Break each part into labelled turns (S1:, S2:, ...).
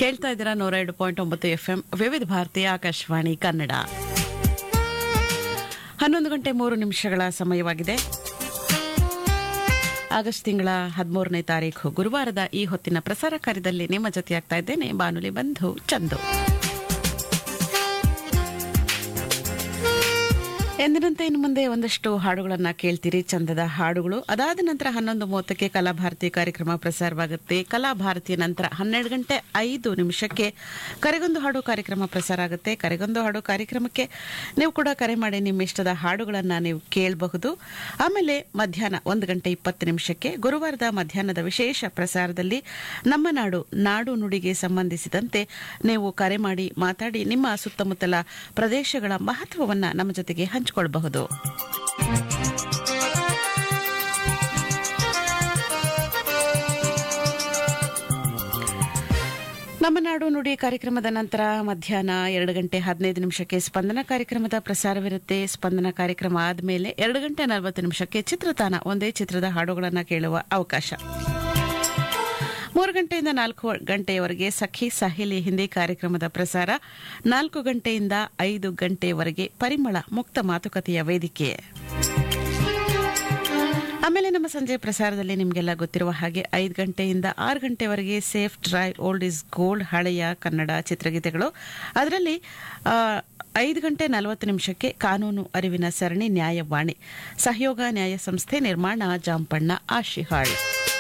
S1: ಕೇಳ್ತಾ ಇದ್ದೀರಾ ನೂರ ಎರಡು ಪಾಯಿಂಟ್ ಒಂಬತ್ತು ಎಫ್ ಎಂ ವಿವಿಧ ಭಾರತೀಯ ಆಕಾಶವಾಣಿ ಕನ್ನಡ ಹನ್ನೊಂದು ಗಂಟೆ ಮೂರು ನಿಮಿಷಗಳ ಸಮಯವಾಗಿದೆ ಆಗಸ್ಟ್ ತಿಂಗಳ ಹದಿಮೂರನೇ ತಾರೀಕು ಗುರುವಾರದ ಈ ಹೊತ್ತಿನ ಪ್ರಸಾರ ಕಾರ್ಯದಲ್ಲಿ ನಿಮ್ಮ ಜೊತೆಯಾಗ್ತಾ ಇದ್ದೇನೆ ಬಾನುಲಿ ಬಂಧು ಚಂದು ಎಂದಿನಂತೆ ಇನ್ನು ಮುಂದೆ ಒಂದಷ್ಟು ಹಾಡುಗಳನ್ನ ಕೇಳ್ತೀರಿ ಚಂದದ ಹಾಡುಗಳು ಅದಾದ ನಂತರ ಹನ್ನೊಂದು ಮೂವತ್ತಕ್ಕೆ ಕಲಾಭಾರತಿ ಕಾರ್ಯಕ್ರಮ ಪ್ರಸಾರವಾಗುತ್ತೆ ಕಲಾಭಾರತಿ ನಂತರ ಹನ್ನೆರಡು ಗಂಟೆ ಐದು ನಿಮಿಷಕ್ಕೆ ಕರೆಗೊಂದು ಹಾಡು ಕಾರ್ಯಕ್ರಮ ಪ್ರಸಾರ ಆಗುತ್ತೆ ಕರೆಗೊಂದು ಹಾಡು ಕಾರ್ಯಕ್ರಮಕ್ಕೆ ನೀವು ಕೂಡ ಕರೆ ಮಾಡಿ ನಿಮ್ಮ ಇಷ್ಟದ ಹಾಡುಗಳನ್ನ ನೀವು ಕೇಳಬಹುದು ಆಮೇಲೆ ಮಧ್ಯಾಹ್ನ ಒಂದು ಗಂಟೆ ಇಪ್ಪತ್ತು ನಿಮಿಷಕ್ಕೆ ಗುರುವಾರದ ಮಧ್ಯಾಹ್ನದ ವಿಶೇಷ ಪ್ರಸಾರದಲ್ಲಿ ನಮ್ಮ ನಾಡು ನಾಡು ನುಡಿಗೆ ಸಂಬಂಧಿಸಿದಂತೆ ನೀವು ಕರೆ ಮಾಡಿ ಮಾತಾಡಿ ನಿಮ್ಮ ಸುತ್ತಮುತ್ತಲ ಪ್ರದೇಶಗಳ ಮಹತ್ವವನ್ನ ನಮ್ಮ ಜೊತೆಗೆ ಹಂಚಿಕೊಳ್ಳಬಹುದು ನಮ್ಮ ನಾಡು ನುಡಿ ಕಾರ್ಯಕ್ರಮದ ನಂತರ ಮಧ್ಯಾಹ್ನ ಎರಡು ಗಂಟೆ ಹದಿನೈದು ನಿಮಿಷಕ್ಕೆ ಸ್ಪಂದನ ಕಾರ್ಯಕ್ರಮದ ಪ್ರಸಾರವಿರುತ್ತೆ ಸ್ಪಂದನ ಕಾರ್ಯಕ್ರಮ ಆದಮೇಲೆ ಎರಡು ಗಂಟೆ ನಲವತ್ತು ನಿಮಿಷಕ್ಕೆ ಚಿತ್ರತಾನ ಒಂದೇ ಚಿತ್ರದ ಹಾಡುಗಳನ್ನು ಕೇಳುವ ಅವಕಾಶ ಮೂರು ಗಂಟೆಯಿಂದ ನಾಲ್ಕು ಗಂಟೆಯವರೆಗೆ ಸಖಿ ಸಹೇಲಿ ಹಿಂದಿ ಕಾರ್ಯಕ್ರಮದ ಪ್ರಸಾರ ನಾಲ್ಕು ಗಂಟೆಯಿಂದ ಐದು ಗಂಟೆಯವರೆಗೆ ಪರಿಮಳ ಮುಕ್ತ ಮಾತುಕತೆಯ ವೇದಿಕೆ ಆಮೇಲೆ ನಮ್ಮ ಸಂಜೆ ಪ್ರಸಾರದಲ್ಲಿ ನಿಮಗೆಲ್ಲ ಗೊತ್ತಿರುವ ಹಾಗೆ ಐದು ಗಂಟೆಯಿಂದ ಆರು ಗಂಟೆವರೆಗೆ safe drive old is gold ಹಳೆಯ ಕನ್ನಡ ಚಿತ್ರಗೀತೆಗಳು ಅದರಲ್ಲಿ ಆ, ಐದು ಗಂಟೆ ನಲವತ್ತು ನಿಮಿಷಕ್ಕೆ ಕಾನೂನು ಅರಿವಿನ ಸರಣಿ ನ್ಯಾಯವಾಣಿ ಸಹಯೋಗ ನ್ಯಾಯ ಸಂಸ್ಥೆ ನಿರ್ಮಾಣ ಜಾಂಪಣ್ಣ ಆಶಿಹಾಳ್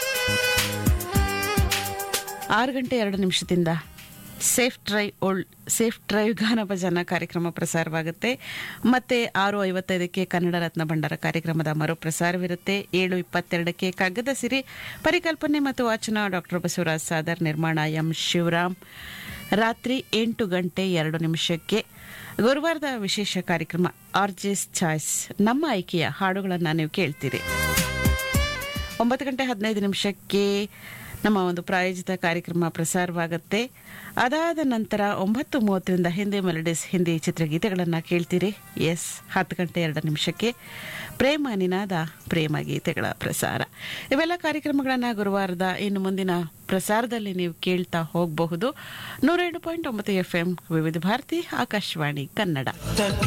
S1: ಆರು ಗಂಟೆ ಎರಡು ನಿಮಿಷದಿಂದ safe drive old safe drive ಗಾನ ಭಜನ ಕಾರ್ಯಕ್ರಮ ಪ್ರಸಾರವಾಗುತ್ತೆ ಮತ್ತೆ ಆರು ಐವತ್ತೈದಕ್ಕೆ ಕನ್ನಡ ರತ್ನ ಭಂಡಾರ ಕಾರ್ಯಕ್ರಮದ ಮರುಪ್ರಸಾರವಿರುತ್ತೆ ಏಳು ಇಪ್ಪತ್ತೆರಡಕ್ಕೆ ಕಗ್ಗದ ಸಿರಿ ಪರಿಕಲ್ಪನೆ ಮತ್ತು ವಾಚನ ಡಾಕ್ಟರ್ ಬಸವರಾಜ್ ಸಾದರ್ ನಿರ್ಮಾಣ ಎಂ ಶಿವರಾಮ್ ರಾತ್ರಿ ಎಂಟು ಗಂಟೆ ಎರಡು ನಿಮಿಷಕ್ಕೆ ಗುರುವಾರದ ವಿಶೇಷ ಕಾರ್ಯಕ್ರಮ ಆರ್ಜೆಸ್ ಚಾಯ್ಸ್ ನಮ್ಮ ಆಯ್ಕೆಯ ಹಾಡುಗಳನ್ನು ನೀವು ಕೇಳ್ತೀರಿ ಒಂಬತ್ತು ಗಂಟೆ ಹದಿನೈದು ನಿಮಿಷಕ್ಕೆ ನಮ್ಮ ಒಂದು ಪ್ರಾಯೋಜಿತ ಕಾರ್ಯಕ್ರಮ ಪ್ರಸಾರವಾಗುತ್ತೆ ಅದಾದ ನಂತರ ಒಂಬತ್ತು ಮೂವತ್ತರಿಂದ ಹಿಂದಿ ಮೆಲಡೀಸ್ ಹಿಂದಿ ಚಿತ್ರಗೀತೆಗಳನ್ನು ಕೇಳ್ತೀರಿ ಎಸ್ ಹತ್ತು ಗಂಟೆ ಎರಡು ನಿಮಿಷಕ್ಕೆ ಪ್ರೇಮ ನಿನಾದ ಪ್ರೇಮ ಗೀತೆಗಳ ಪ್ರಸಾರ ಇವೆಲ್ಲ ಕಾರ್ಯಕ್ರಮಗಳನ್ನು ಗುರುವಾರದ ಇನ್ನು ಮುಂದಿನ ಪ್ರಸಾರದಲ್ಲಿ ನೀವು ಕೇಳ್ತಾ ಹೋಗಬಹುದು ನೂರೆರಡು ಪಾಯಿಂಟ್ ಒಂಬತ್ತು ಎಫ್ ಎಂ ವಿವಿಧ ಭಾರತಿ ಆಕಾಶವಾಣಿ ಕನ್ನಡ